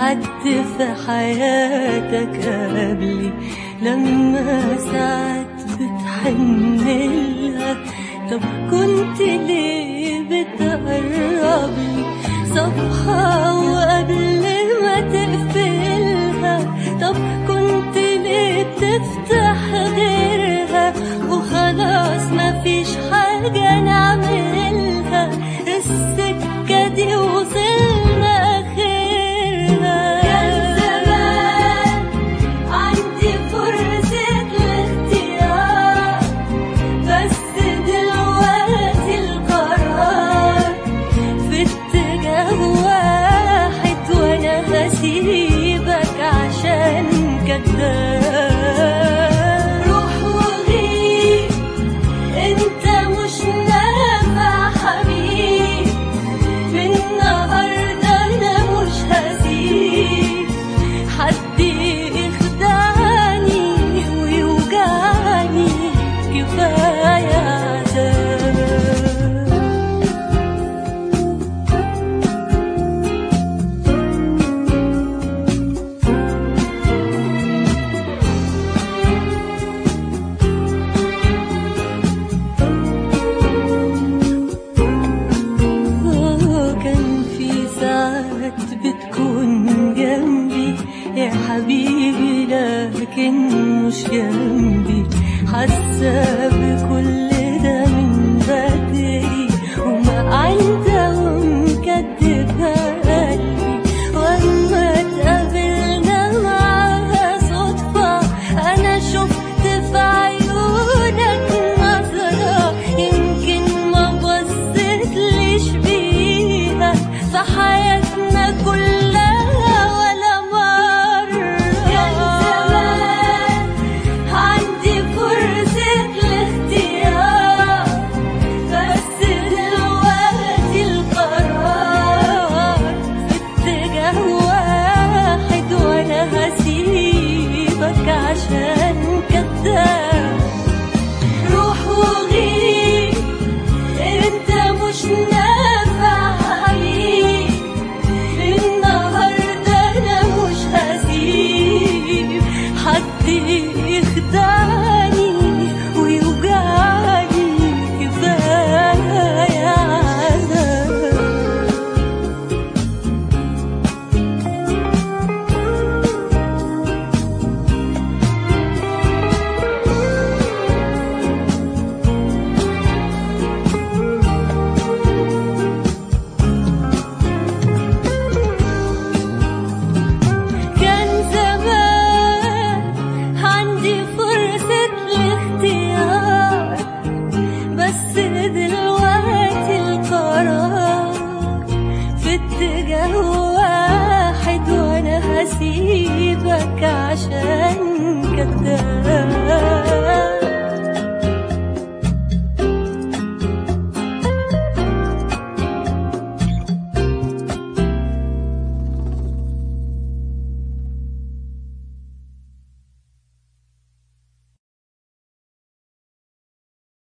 حد في حياتك قبلي لما ساعات بتحن لها طب كنت ليه بتقربني صفحة وقبل ما تقفلها طب كنت ليه بتفتح غيرها وخلاص مفيش حاجة نعملها السكة دي وصلنا آخرها كان زمان عندي فرصة الاختيار بس دلوقتي القرار في اتجاه واحد وانا هسيبك عشان كداب روح وغيب انت مش نافع حبيب من النهارده انا مش هسيب حد يخدعني ويوجعني كفايه عذاب كان في ساعات بتكون جنبي يا حبيبي لكن مش جنبي حاسة